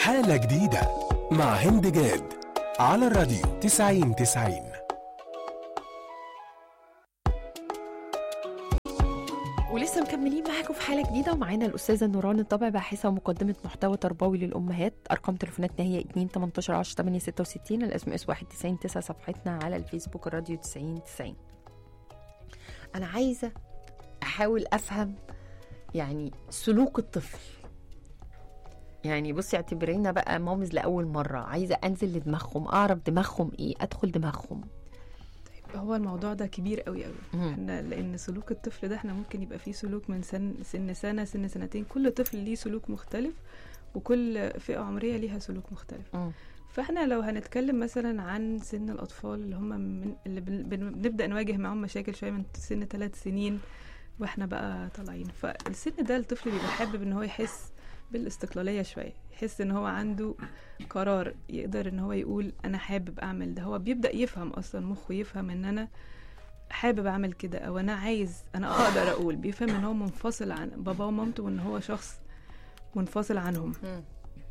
حالة جديدة مع هند جاد على الراديو 90 90 ولسه مكملين معاكم في حاله جديده ومعانا الاستاذه نوران الطبع باحثه ومقدمه محتوى تربوي للامهات ارقام تليفوناتنا هي 2 18 10 8 66 الاس ام اس 91 9 صفحتنا على الفيسبوك الراديو 90 90 انا عايزه احاول افهم يعني سلوك الطفل يعني بصي اعتبرينا بقى مامز لاول مره عايزه انزل لدماغهم اعرف دماغهم ايه ادخل دماغهم هو الموضوع ده كبير قوي قوي مم. احنا لان سلوك الطفل ده احنا ممكن يبقى فيه سلوك من سن سن سنه سن سنتين كل طفل ليه سلوك مختلف وكل فئه عمريه ليها سلوك مختلف مم. فاحنا لو هنتكلم مثلا عن سن الاطفال اللي هم من اللي بن- بن- بنبدا نواجه معاهم مشاكل شويه من سن ثلاث سنين واحنا بقى طالعين فالسن ده الطفل بيبقى حابب ان هو يحس بالاستقلاليه شويه يحس ان هو عنده قرار يقدر ان هو يقول انا حابب اعمل ده هو بيبدا يفهم اصلا مخه يفهم ان انا حابب اعمل كده او انا عايز انا اقدر اقول بيفهم ان هو منفصل عن باباه ومامته وان هو شخص منفصل عنهم مم.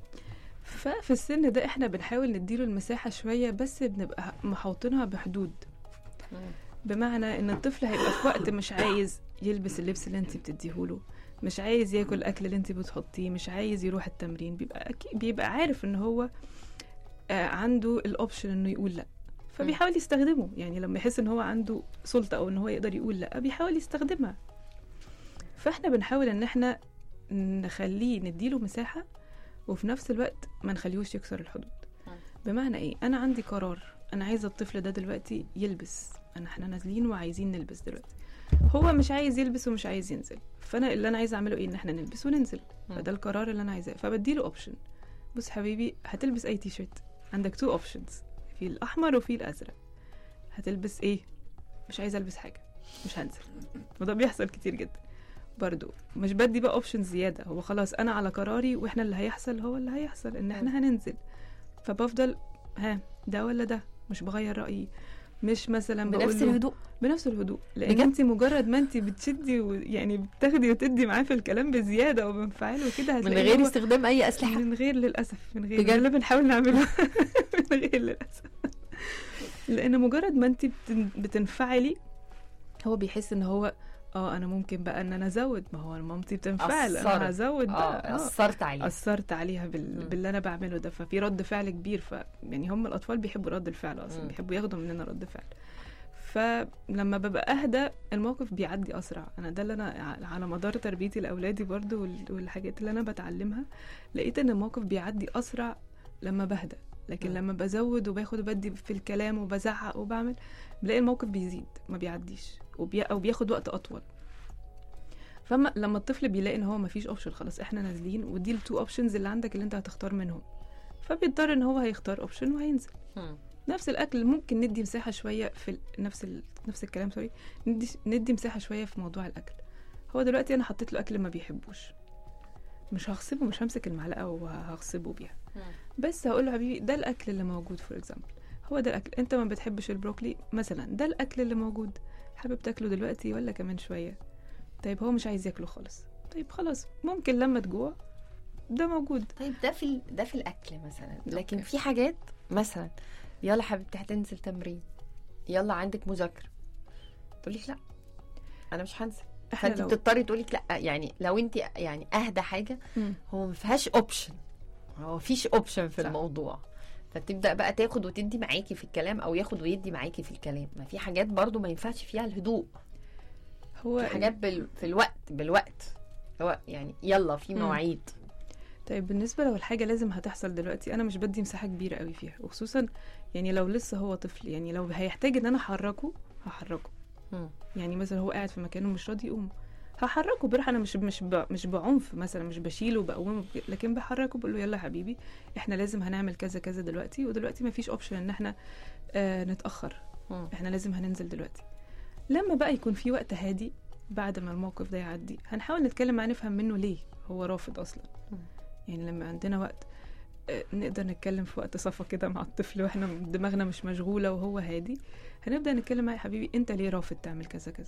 ففي السن ده احنا بنحاول نديله المساحة شوية بس بنبقى محوطينها بحدود مم. بمعنى ان الطفل هيبقى في وقت مش عايز يلبس اللبس اللي انت بتديهوله مش عايز ياكل الاكل اللي انت بتحطيه مش عايز يروح التمرين بيبقى أكيد بيبقى عارف ان هو آه، عنده الاوبشن انه يقول لا فبيحاول يستخدمه يعني لما يحس ان هو عنده سلطة او ان هو يقدر يقول لا بيحاول يستخدمها فاحنا بنحاول ان احنا نخليه نديله مساحة وفي نفس الوقت ما نخليهوش يكسر الحدود مم. بمعنى ايه انا عندي قرار انا عايزه الطفل ده دلوقتي يلبس انا احنا نازلين وعايزين نلبس دلوقتي هو مش عايز يلبس ومش عايز ينزل فانا اللي انا عايزه اعمله ايه ان احنا نلبس وننزل مم. فده القرار اللي انا عايزاه فبديله اوبشن بص حبيبي هتلبس اي تي شيرت عندك تو اوبشنز في الاحمر وفي الازرق هتلبس ايه مش عايزه البس حاجه مش هنزل وده بيحصل كتير جدا برضو مش بدي بقى اوبشن زياده هو خلاص انا على قراري واحنا اللي هيحصل هو اللي هيحصل ان احنا هننزل فبفضل ها ده ولا ده مش بغير رايي مش مثلا بقول بنفس له- الهدوء بنفس الهدوء لان بجد؟ انت مجرد ما انت بتشدي و... يعني بتاخدي وتدي معاه في الكلام بزياده وبانفعال وكده من هتلاقي غير هو- استخدام اي اسلحه من غير للاسف من غير بجد؟ ده اللي بنحاول نعمله من غير للاسف لان مجرد ما انت بتن... بتنفعلي هو بيحس ان هو اه انا ممكن بقى ان انا ازود ما هو مامتي بتنفعل أثرت. انا هزود اه بقى آه. اثرت عليه اثرت عليها بال... مم. باللي انا بعمله ده ففي رد فعل كبير ف يعني هم الاطفال بيحبوا رد الفعل اصلا مم. بيحبوا ياخدوا مننا رد فعل فلما ببقى اهدى الموقف بيعدي اسرع انا ده اللي انا ع- على مدار تربيتي لاولادي برضو وال- والحاجات اللي انا بتعلمها لقيت ان الموقف بيعدي اسرع لما بهدى لكن مم. لما بزود وباخد وبدي في الكلام وبزعق وبعمل بلاقي الموقف بيزيد ما بيعديش وبي... او بياخد وقت اطول فما لما الطفل بيلاقي ان هو مفيش اوبشن خلاص احنا نازلين ودي التو اوبشنز اللي عندك اللي انت هتختار منهم فبيضطر ان هو هيختار اوبشن وهينزل مم. نفس الاكل ممكن ندي مساحه شويه في ال... نفس ال... نفس الكلام سوري ندي ندي مساحه شويه في موضوع الاكل هو دلوقتي انا حطيت له اكل ما بيحبوش مش هغصبه مش همسك المعلقه وهغصبه بيها مم. بس هقول له حبيبي ده الاكل اللي موجود فور اكزامبل هو ده الاكل انت ما بتحبش البروكلي مثلا ده الاكل اللي موجود حابب تاكله دلوقتي ولا كمان شويه طيب هو مش عايز ياكله خالص طيب خلاص ممكن لما تجوع ده موجود طيب ده في ال- ده في الاكل مثلا لكن أوكي. في حاجات مثلا يلا حبيبتي هتنزل تمرين يلا عندك مذاكره تقول لك لا انا مش هنزل احنا فانت لو بتضطري تقولي لك لا يعني لو انت يعني اهدى حاجه مم. هو ما فيهاش اوبشن هو مفيش اوبشن في صح. الموضوع فتبدا بقى تاخد وتدي معاكي في الكلام او ياخد ويدي معاكي في الكلام ما في حاجات برضو ما ينفعش فيها الهدوء هو في حاجات بال... في الوقت بالوقت هو يعني يلا في مم. مواعيد طيب بالنسبة لو الحاجة لازم هتحصل دلوقتي أنا مش بدي مساحة كبيرة قوي فيها وخصوصا يعني لو لسه هو طفل يعني لو هيحتاج إن أنا أحركه هحركه مم. يعني مثلا هو قاعد في مكانه مش راضي يقوم هحركه براحة أنا مش مش ب... مش بعنف مثلا مش بشيله بقومه بك- لكن بحركه بقول له يلا يا حبيبي إحنا لازم هنعمل كذا كذا دلوقتي ودلوقتي مفيش أوبشن إن إحنا آه نتأخر مم. إحنا لازم هننزل دلوقتي لما بقى يكون في وقت هادي بعد ما الموقف ده يعدي هنحاول نتكلم معاه نفهم منه ليه هو رافض أصلا مم. يعني لما عندنا وقت آه، نقدر نتكلم في وقت صفا كده مع الطفل واحنا دماغنا مش مشغوله وهو هادي هنبدا نتكلم معاه يا حبيبي انت ليه رافض تعمل كذا كذا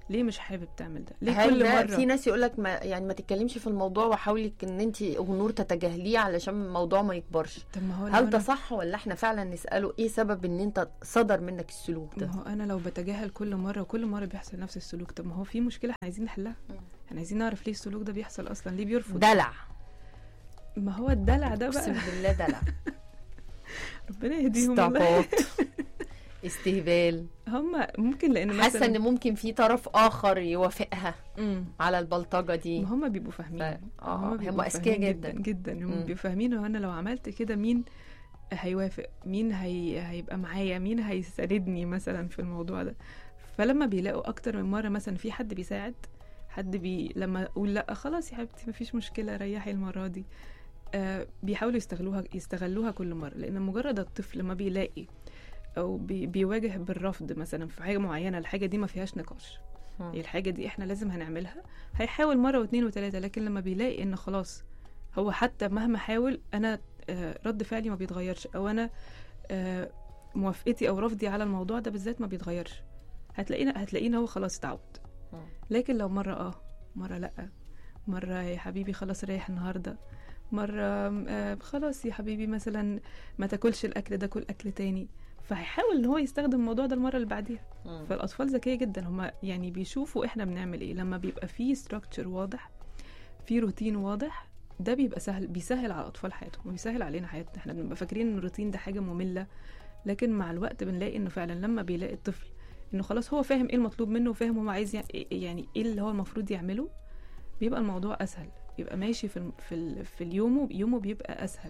ليه مش حابب تعمل ده ليه هل كل ده مره في ناس يقول لك ما يعني ما تتكلمش في الموضوع وحاولي ان انت امور تتجاهليه علشان الموضوع ما يكبرش طب ما هو لو هل ده أنا- صح ولا احنا فعلا نساله ايه سبب ان انت صدر منك السلوك ده ما هو انا لو بتجاهل كل مره وكل مره بيحصل نفس السلوك طب ما هو في مشكله احنا عايزين نحلها مم. احنا عايزين نعرف ليه السلوك ده بيحصل اصلا ليه بيرفض دلع ما هو الدلع ده اقسم بقى بالله دلع ربنا يهديهم والله استعباط استهبال هم ممكن لان حاسه مثلا ان ممكن في طرف اخر يوافقها مم. على البلطجه دي ما هم بيبقوا فاهمين ف- آه، هم بيبقوا أذكياء فاهمين جدا. جدا هم مم. بيبقوا فاهمين هو انا لو عملت كده مين هيوافق مين هي... هيبقى معايا مين هيساندني مثلا في الموضوع ده فلما بيلاقوا اكتر من مره مثلا في حد بيساعد حد بي لما اقول لا خلاص يا حبيبتي مفيش مشكله ريحي المره دي آه بيحاولوا يستغلوها يستغلوها كل مره لان مجرد الطفل ما بيلاقي او بي... بيواجه بالرفض مثلا في حاجه معينه الحاجه دي ما فيهاش نقاش مم. هي الحاجة دي احنا لازم هنعملها هيحاول مرة واثنين وثلاثة لكن لما بيلاقي ان خلاص هو حتى مهما حاول انا آه، رد فعلي ما بيتغيرش او انا آه، موافقتي او رفضي على الموضوع ده بالذات ما بيتغيرش هتلاقينا هتلاقينا هو خلاص اتعود مم. لكن لو مرة اه مرة لأ مرة يا حبيبي خلاص ريح النهاردة مرة آه خلاص يا حبيبي مثلا ما تاكلش الأكل ده كل أكل تاني فهيحاول ان هو يستخدم الموضوع ده المرة اللي بعديها مم. فالاطفال ذكيه جدا هم يعني بيشوفوا احنا بنعمل ايه لما بيبقى في ستراكشر واضح في روتين واضح ده بيبقى سهل بيسهل على الاطفال حياتهم وبيسهل علينا حياتنا احنا بنبقى فاكرين ان الروتين ده حاجه ممله لكن مع الوقت بنلاقي انه فعلا لما بيلاقي الطفل انه خلاص هو فاهم ايه المطلوب منه وفاهم هو عايز يع- يعني ايه اللي هو المفروض يعمله بيبقى الموضوع اسهل بيبقى ماشي في الم- في ال- في اليوم يومه بيبقى اسهل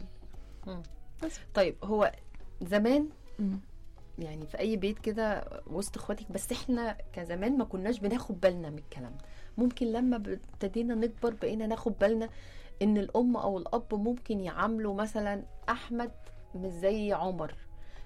بس. طيب هو زمان يعني في اي بيت كده وسط اخواتك بس احنا كزمان ما كناش بناخد بالنا من الكلام ده ممكن لما ابتدينا نكبر بقينا ناخد بالنا ان الام او الاب ممكن يعاملوا مثلا احمد مش زي عمر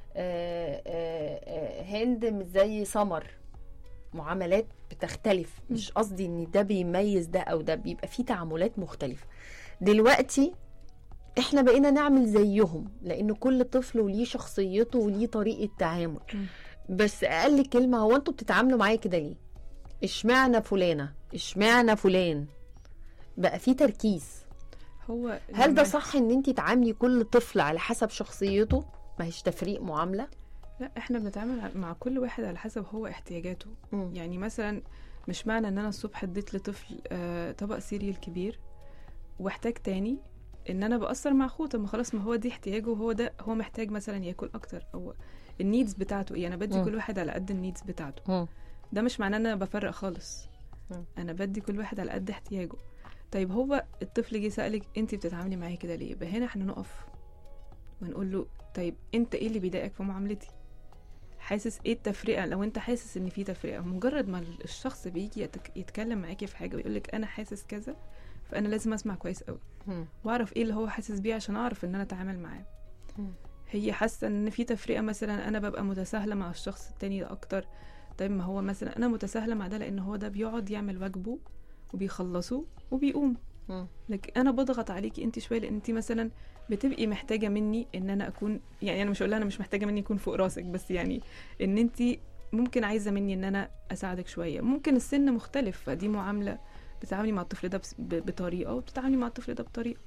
آه، آه، آه، هند مش زي سمر معاملات بتختلف مش قصدي ان ده بيميز ده او ده بيبقى فيه تعاملات مختلفة دلوقتي احنا بقينا نعمل زيهم لان كل طفل وليه شخصيته وليه طريقة تعامل مم. بس اقل كلمة هو انتوا بتتعاملوا معايا كده ليه اشمعنى فلانة اشمعنى فلان بقى في تركيز هو هل ده لما- صح ان انت تعاملي كل طفل على حسب شخصيته ما هيش تفريق معاملة لا احنا بنتعامل مع كل واحد على حسب هو احتياجاته مم. يعني مثلا مش معنى ان انا الصبح اديت لطفل آه، طبق سيريال كبير واحتاج تاني ان انا باثر مع اخوه طب ما خلاص ما هو دي احتياجه وهو ده هو محتاج مثلا ياكل اكتر او النيدز بتاعته ايه انا بدي مم. كل واحد على قد النيدز بتاعته مم. ده مش معناه ان انا بفرق خالص مم. انا بدي كل واحد على قد احتياجه طيب هو الطفل جه سالك انت بتتعاملي معايا كده ليه يبقى هنا احنا نقف ونقول له طيب انت ايه اللي بيضايقك في معاملتي حاسس ايه التفرقه لو انت حاسس ان في تفرقه مجرد ما الشخص بيجي يتك- يتكلم معاكي في حاجه ويقول لك انا حاسس كذا فانا لازم اسمع كويس قوي مم. واعرف ايه اللي هو حاسس بيه عشان اعرف ان انا اتعامل معاه مم. هي حاسه ان في تفرقه مثلا انا ببقى متساهله مع الشخص التاني ده اكتر طيب ما هو مثلا انا متساهله مع ده لان هو ده بيقعد يعمل واجبه وبيخلصه وبيقوم مم. لكن انا بضغط عليكي انت شويه لان انت مثلا بتبقي محتاجه مني ان انا اكون يعني انا مش هقول لها انا مش محتاجه مني يكون فوق راسك بس يعني ان انت ممكن عايزه مني ان انا اساعدك شويه ممكن السن مختلف فدي معامله بتتعاملي مع الطفل ده بس- ب- بطريقه وبتتعاملي مع الطفل ده بطريقه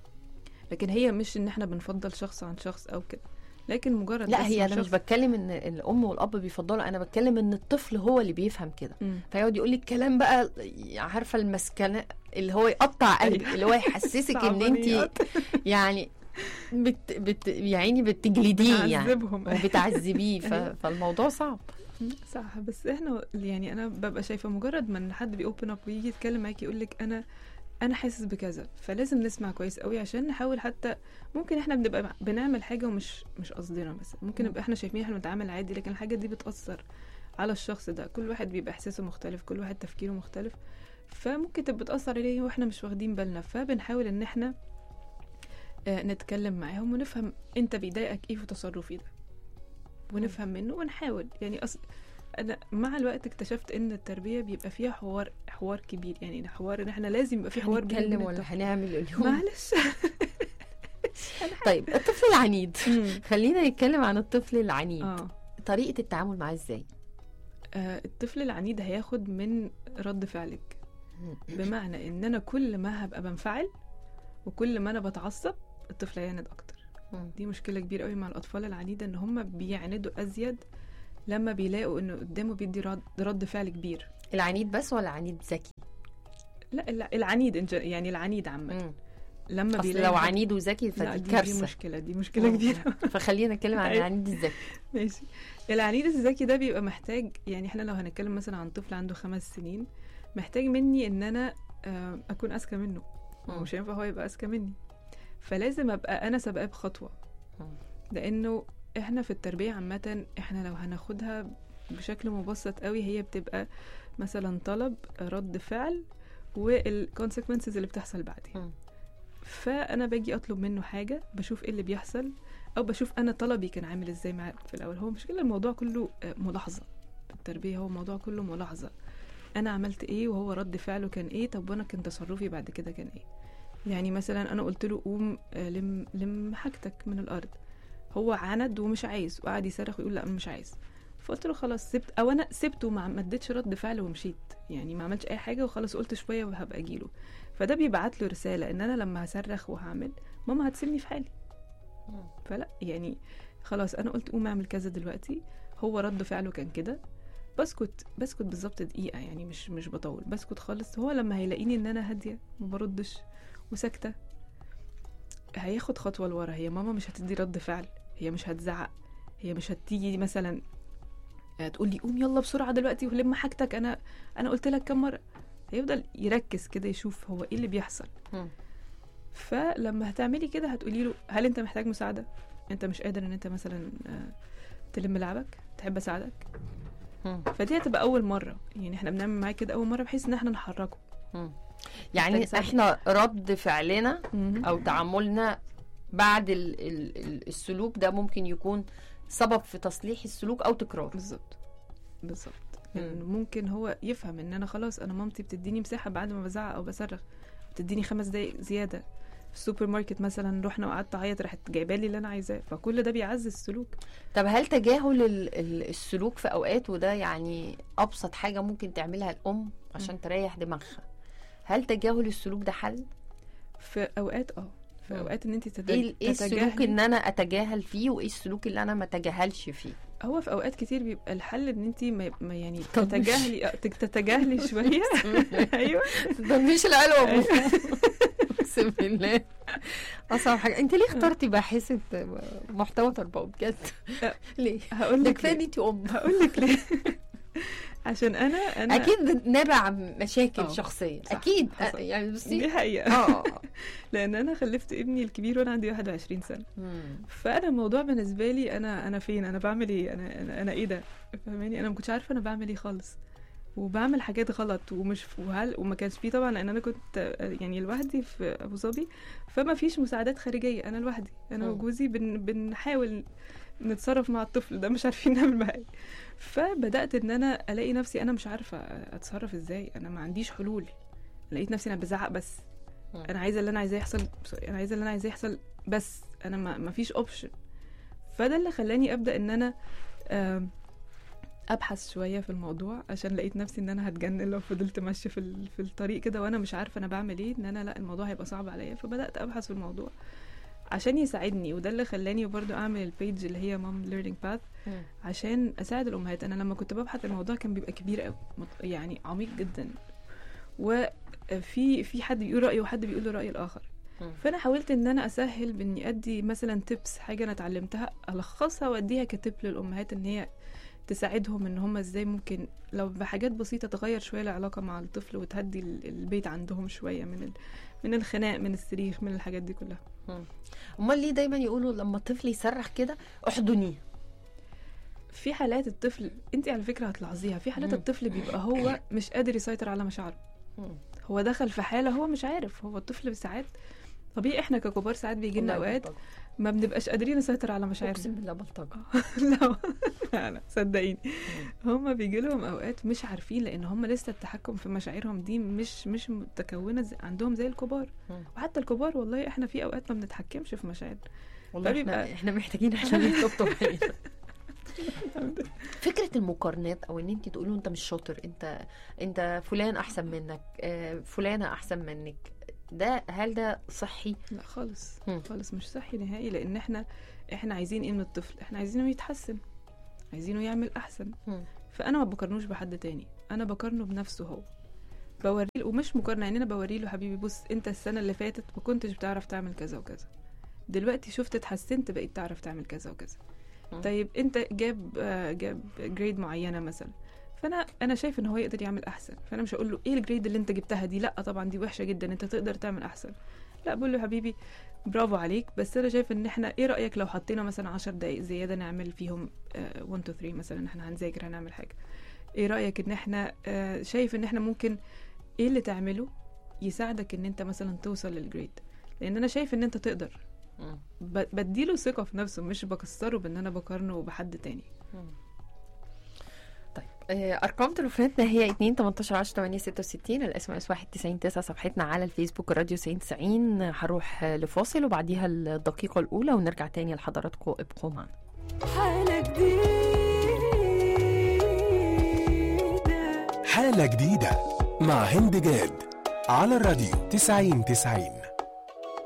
لكن هي مش ان احنا بنفضل شخص عن شخص او كده لكن مجرد لا بس هي ما انا مش شخص- بتكلم ان الام والاب بيفضلوا انا بتكلم ان الطفل هو اللي بيفهم كده مم. فيقعد يقول لك كلام بقى عارفه المسكنه اللي هو يقطع قلبك أيوة. اللي هو يحسسك ان انت صعبانيات. يعني بت بت يعني بتجلديه يعني بنعذبهم. وبتعذبيه ف... أيوة. فالموضوع صعب صح بس احنا يعني انا ببقى شايفه مجرد ما ان حد بيوبن اب ويجي يتكلم معاكي يقول لك انا انا حاسس بكذا فلازم نسمع كويس قوي عشان نحاول حتى ممكن احنا بنبقى بنعمل حاجه ومش مش قصدنا مثلا ممكن مم. نبقى احنا شايفين احنا بنتعامل عادي لكن الحاجه دي بتاثر على الشخص ده كل واحد بيبقى احساسه مختلف كل واحد تفكيره مختلف فممكن تبقى بتاثر عليه واحنا مش واخدين بالنا فبنحاول ان احنا آه، نتكلم معاهم ونفهم انت بيضايقك ايه في تصرفي ده ونفهم منه ونحاول يعني أص... انا مع الوقت اكتشفت ان التربيه بيبقى فيها حوار حوار كبير يعني حوار ان احنا لازم يبقى في حوار بيني هنتكلم وبين ولا الطفل. هنعمل اليوم معلش طيب الطفل العنيد خلينا نتكلم عن الطفل العنيد اه طريقه التعامل معاه ازاي آه، الطفل العنيد هياخد من رد فعلك بمعنى ان انا كل ما هبقى بنفعل وكل ما انا بتعصب الطفل هيعند اكتر مم. دي مشكله كبيره قوي مع الاطفال العنيده ان هم بيعندوا ازيد لما بيلاقوا انه قدامه بيدي رد, رد فعل كبير العنيد بس ولا عنيد ذكي لا لا، العنيد إن جا- يعني العنيد عامه مم. لما اصل بيلاقي لو حد- عنيد وذكي لا فدي دي, دي كارثه مشكله دي مشكله كبيره فخلينا نتكلم عن أيوة. العنيد الذكي ماشي العنيد الذكي ده بيبقى محتاج يعني احنا لو هنتكلم مثلا عن طفل عنده خمس سنين محتاج مني ان انا آه، اكون اذكى منه هو مم. مش هينفع هو يبقى اذكى مني فلازم ابقى انا سابقاه بخطوه مم. لانه احنا في التربيه عامه احنا لو هناخدها بشكل مبسط قوي هي بتبقى مثلا طلب رد فعل والكونسيكونسز اللي بتحصل بعدين مم. فانا باجي اطلب منه حاجه بشوف ايه اللي بيحصل او بشوف انا طلبي كان عامل ازاي معاه في الاول هو مشكله الموضوع كله آه، ملاحظه في التربيه هو الموضوع كله ملاحظه انا عملت ايه وهو رد فعله كان ايه طب وانا كان تصرفي بعد كده كان ايه يعني مثلا انا قلت له قوم آه، لم لم حاجتك من الارض هو عند ومش عايز وقعد يصرخ ويقول لا انا مش عايز فقلت له خلاص سبت او انا سبته ما ما اديتش رد فعل ومشيت يعني ما عملتش اي حاجه وخلاص قلت شويه وهبقى اجيله فده بيبعت له رساله ان انا لما هصرخ وهعمل ماما هتسيبني في حالي مم. فلا يعني خلاص انا قلت قوم اعمل كذا دلوقتي هو رد فعله كان كده بسكت بسكت بالظبط دقيقه يعني مش مش بطول بسكت خالص هو لما هيلاقيني ان انا هاديه ما بردش وساكته هياخد خطوه لورا هي ماما مش هتدي رد فعل هي مش هتزعق هي مش هتيجي مثلا تقول لي قوم يلا بسرعه دلوقتي ولم حاجتك انا انا قلت لك كم مره هيفضل يركز كده يشوف هو ايه اللي بيحصل مم. فلما هتعملي كده هتقولي له هل انت محتاج مساعده انت مش قادر ان انت مثلا آه، تلم لعبك تحب اساعدك مم. فدي هتبقى اول مره يعني احنا بنعمل معاه كده اول مره بحيث ان احنا نحركه مم. يعني محتاج احنا رد فعلنا او تعاملنا بعد ال ال ال- السلوك ده ممكن يكون سبب في تصليح السلوك او تكراره بالظبط بالظبط مم. يعني ممكن هو يفهم ان انا خلاص انا مامتي بتديني مساحه بعد ما بزعق او بصرخ بتديني خمس دقايق زياده في السوبر ماركت مثلا رحنا وقعدت اعيط راحت جايبه لي اللي انا عايزاه فكل ده بيعزز السلوك طب هل تجاهل ال- ال- السلوك في اوقات وده يعني ابسط حاجه ممكن تعملها الام عشان تريح دماغها هل تجاهل السلوك ده حل في اوقات اه في مم. اوقات ان انت تتج... ايه ال- ايه السلوك تتجاهلي- ان انا اتجاهل فيه وايه السلوك اللي انا ما اتجاهلش فيه هو في اوقات كتير بيبقى الحل ان انت ما, ما يعني طب مش- تتجاهلي آه، تك- تتجاهلي شويه ايوه ده مش العلوة اقسم بالله اصعب حاجه انت ليه اخترتي باحثه محتوى تربوي بجد أه. ليه هقول ده لك كفايه ليه. إن انت ام هقول لك ليه عشان انا انا اكيد نابع عن مشاكل آه، شخصيه صح، اكيد حصل. يعني بصي دي حقيقه اه لان انا خلفت ابني الكبير وانا عندي 21 سنه مم. فانا الموضوع بالنسبه لي انا انا فين انا بعمل ايه انا انا, أنا ايه ده فاهماني انا ما كنتش عارفه انا بعمل ايه خالص وبعمل حاجات غلط ومش وهل وما كانش فيه طبعا لان انا كنت آه، يعني لوحدي في ابو ظبي فما فيش مساعدات خارجيه انا لوحدي انا مم. وجوزي بن بنحاول نتصرف مع الطفل ده مش عارفين نعمل معاه إيه. فبدات ان انا الاقي نفسي انا مش عارفه اتصرف ازاي انا ما عنديش حلول لقيت نفسي انا بزعق بس مم. انا عايزه اللي انا عايزاه يحصل سوري، انا عايزه اللي انا عايزاه يحصل بس انا ما ما فيش اوبشن فده اللي خلاني ابدا ان انا آم، ابحث شويه في الموضوع عشان لقيت نفسي ان انا هتجنن لو فضلت ماشيه في ال- في الطريق كده وانا مش عارفه انا بعمل ايه ان انا لا الموضوع هيبقى صعب عليا فبدات ابحث في الموضوع عشان يساعدني وده اللي خلاني برضو اعمل البيج اللي هي مام ليرنينج باث مم. عشان اساعد الامهات انا لما كنت ببحث الموضوع كان بيبقى كبير قوي مط- يعني عميق جدا وفي في حد بيقول رايه وحد بيقول له راي الاخر مم. فانا حاولت ان انا اسهل باني ادي مثلا تيبس حاجه انا اتعلمتها الخصها واديها كتب للامهات ان هي تساعدهم ان هم ازاي ممكن لو بحاجات بسيطه تغير شويه العلاقه مع الطفل وتهدي ال- البيت عندهم شويه من ال... من الخناق من الصريخ من الحاجات دي كلها امال ليه دايما يقولوا لما الطفل يصرخ كده احضنيه في حالات الطفل انت على فكره هتلاحظيها في حالات مم. الطفل بيبقى هو مش قادر يسيطر على مشاعره مم. هو دخل في حاله هو مش عارف هو الطفل ساعات طبيعي احنا ككبار ساعات بيجي لنا والله اوقات بلطجة. ما بنبقاش قادرين نسيطر على مشاعرنا اقسم بالله بلطجه لا لا لا صدقيني هم بيجي لهم اوقات مش عارفين لان هم لسه التحكم في مشاعرهم دي مش مش متكونه زي عندهم زي الكبار مم. وحتى الكبار والله احنا في اوقات ما بنتحكمش في مشاعرنا والله فبيبقى- احنا احنا محتاجين احنا نطبطب علينا فكره المقارنات او ان انت تقولوا انت مش شاطر انت انت فلان احسن منك آه، فلانه احسن منك ده هل ده صحي لا خالص مم. خالص مش صحي نهائي لان احنا احنا عايزين ايه من الطفل احنا عايزينه يتحسن عايزينه يعمل احسن مم. فانا ما بقارنوش بحد تاني انا بقارنه بنفسه هو بوريه ومش مقارنه يعني انا بوري له حبيبي بص انت السنه اللي فاتت ما كنتش بتعرف تعمل كذا وكذا دلوقتي شفت اتحسنت بقيت تعرف تعمل كذا وكذا مم. طيب انت جاب آه، جاب جريد معينه مثلا فانا انا شايف ان هو يقدر يعمل احسن فانا مش هقول له ايه الجريد اللي انت جبتها دي لا طبعا دي وحشه جدا انت تقدر تعمل احسن لا بقول له حبيبي برافو عليك بس انا شايف ان احنا ايه رايك لو حطينا مثلا 10 دقائق زياده نعمل فيهم 1 2 3 مثلا احنا هنذاكر هنعمل حاجه ايه رايك ان احنا آه، شايف ان احنا ممكن ايه اللي تعمله يساعدك ان انت مثلا توصل للجريد لان انا شايف ان انت تقدر مم. ب- بديله ثقه في نفسه مش بكسره بان انا بقارنه بحد تاني طيب آه، ارقام تليفوناتنا هي 2 18 10 8 66 الاس ام اس 1 90 9 صفحتنا على الفيسبوك الراديو 90 90 هروح آه، لفاصل وبعديها الدقيقه الاولى ونرجع تاني لحضراتكم ابقوا معنا حاله جديده حالة جديدة مع هند جاد على الراديو 90 90